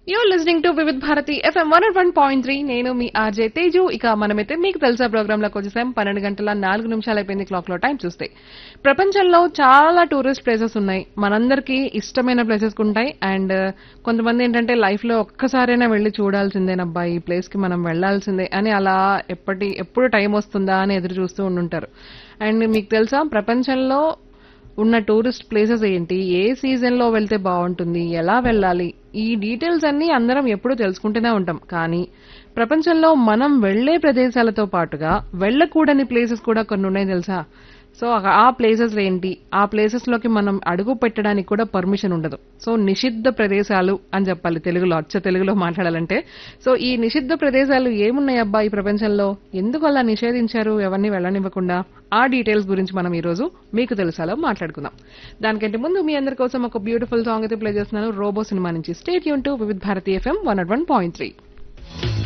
your listening to Vividh Bharati FM one one point three నేను మీ RJ Teju ఇక మనమైతే మీకు తెలుసా ప్రోగ్రామ్ లోకి వచ్చేసాం పన్నెండు గంటల నాలుగు నిమిషాలు అయిపోయింది క్లాక్ లో టైం చూస్తే ప్రపంచంలో చాలా టూరిస్ట్ ప్లేసెస్ ఉన్నాయి మనందరికీ ఇష్టమైన ప్లేసెస్ ఉంటాయి అండ్ కొంతమంది ఏంటంటే లైఫ్ లో ఒక్కసారైనా వెళ్ళి చూడాల్సిందేనబ్బా ఈ ప్లేస్ కి మనం వెళ్లాల్సిందే అని అలా ఎప్పటి ఎప్పుడు టైం వస్తుందా అని ఎదురు చూస్తూ ఉండుంటారు అండ్ మీకు తెలుసా ప్రపంచంలో ఉన్న టూరిస్ట్ ప్లేసెస్ ఏంటి ఏ సీజన్ లో వెళ్తే బాగుంటుంది ఎలా వెళ్ళాలి ఈ డీటెయిల్స్ అన్ని అందరం ఎప్పుడూ తెలుసుకుంటూనే ఉంటాం కానీ ప్రపంచంలో మనం వెళ్లే ప్రదేశాలతో పాటుగా వెళ్ళకూడని ప్లేసెస్ కూడా కొన్ని ఉన్నాయి తెలుసా సో ఆ ప్లేసెస్ ఏంటి ఆ ప్లేసెస్ లోకి మనం అడుగు పెట్టడానికి కూడా పర్మిషన్ ఉండదు సో నిషిద్ధ ప్రదేశాలు అని చెప్పాలి తెలుగులో అచ్చ తెలుగులో మాట్లాడాలంటే సో ఈ నిషిద్ధ ప్రదేశాలు ఏమున్నాయి అబ్బా ఈ ప్రపంచంలో ఎందుకు అలా నిషేధించారు ఎవరిని వెళ్ళనివ్వకుండా ఆ డీటెయిల్స్ గురించి మనం ఈ రోజు మీకు తెలుసాలో మాట్లాడుకుందాం దానికంటే ముందు మీ అందరి కోసం ఒక బ్యూటిఫుల్ సాంగ్ అయితే ప్లే చేస్తున్నాను రోబో సినిమా నుంచి స్టేట్ యూన్ to Vividh Bharati FM one one point three